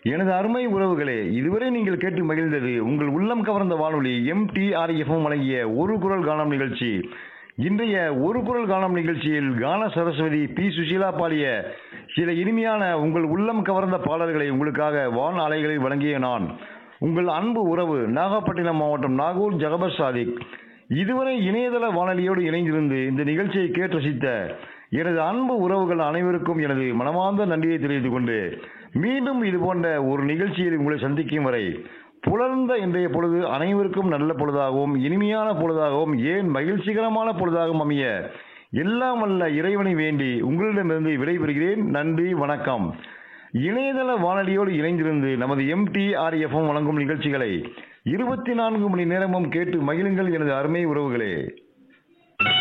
எனது அருமை உறவுகளே இதுவரை நீங்கள் கேட்டு மகிழ்ந்தது உங்கள் உள்ளம் கவர்ந்த வானொலி எம்டிஆர்எஃப்எம் வழங்கிய ஒரு குரல் காணும் நிகழ்ச்சி இன்றைய ஒரு குரல் காணும் நிகழ்ச்சியில் கான சரஸ்வதி பி சுஷீலா பாடிய சில இனிமையான உங்கள் உள்ளம் கவர்ந்த பாடல்களை உங்களுக்காக வான் அலைகளில் வழங்கிய நான் உங்கள் அன்பு உறவு நாகப்பட்டினம் மாவட்டம் நாகூர் ஜகபர் சாதிக் இதுவரை இணையதள வானொலியோடு இணைந்திருந்து இந்த நிகழ்ச்சியை கேட்டு ரசித்த எனது அன்பு உறவுகள் அனைவருக்கும் எனது மனமார்ந்த நன்றியை தெரிவித்துக் கொண்டு மீண்டும் இது போன்ற ஒரு நிகழ்ச்சியில் உங்களை சந்திக்கும் வரை புலர்ந்த இன்றைய பொழுது அனைவருக்கும் நல்ல பொழுதாகவும் இனிமையான பொழுதாகவும் ஏன் மகிழ்ச்சிகரமான பொழுதாகவும் அமைய எல்லாம் வல்ல இறைவனை வேண்டி உங்களிடமிருந்து விடைபெறுகிறேன் நன்றி வணக்கம் இணையதள வானொலியோடு இணைந்திருந்து நமது எம்டிஆர்எஃப்எம் வழங்கும் நிகழ்ச்சிகளை இருபத்தி நான்கு மணி நேரமும் கேட்டு மகிழுங்கள் எனது அருமை உறவுகளே